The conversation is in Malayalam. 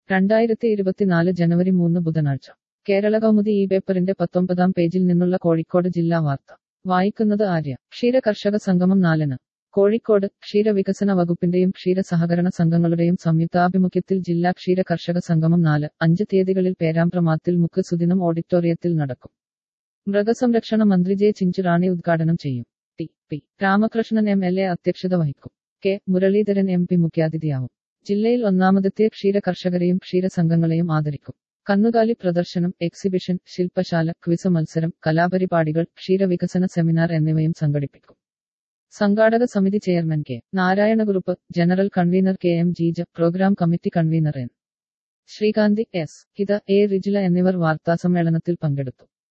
രണ്ടായിരത്തി ഇരുപത്തിനാല് ജനുവരി മൂന്ന് ബുധനാഴ്ച കേരള കൗമുദി ഈ പേപ്പറിന്റെ പത്തൊമ്പതാം പേജിൽ നിന്നുള്ള കോഴിക്കോട് ജില്ലാ വാർത്ത വായിക്കുന്നത് ആര്യ ക്ഷീര കർഷക സംഗമം നാലിന് കോഴിക്കോട് ക്ഷീരവികസന വകുപ്പിന്റെയും ക്ഷീര സഹകരണ സംഘങ്ങളുടെയും സംയുക്താഭിമുഖ്യത്തിൽ ജില്ലാ ക്ഷീര കർഷക സംഗമം നാല് അഞ്ച് തീയതികളിൽ പേരാമ്പ്രമാത്തിൽ മുക്ക് സുദിനം ഓഡിറ്റോറിയത്തിൽ നടക്കും മൃഗസംരക്ഷണ മന്ത്രി ജെ ചിഞ്ചുറാണി ഉദ്ഘാടനം ചെയ്യും T P Ramakrishnan M L A അധ്യക്ഷത വഹിക്കും കെ മുരളീധരൻ എം പി മുഖ്യാതിഥിയാവും ജില്ലയിൽ ഒന്നാമതെത്തിയ ക്ഷീര കർഷകരെയും ക്ഷീരസംഘങ്ങളെയും ആദരിക്കും കന്നുകാലി പ്രദർശനം എക്സിബിഷൻ ശില്പശാല ക്വിസ് മത്സരം കലാപരിപാടികൾ ക്ഷീരവികസന സെമിനാർ എന്നിവയും സംഘടിപ്പിക്കും സംഘാടക സമിതി chairman K Narayanakurup general convener K M Jeeja programme committee convener N Sreekanthi S Hitha A Rijila എന്നിവർ വാർത്താസമ്മേളനത്തിൽ പങ്കെടുത്തു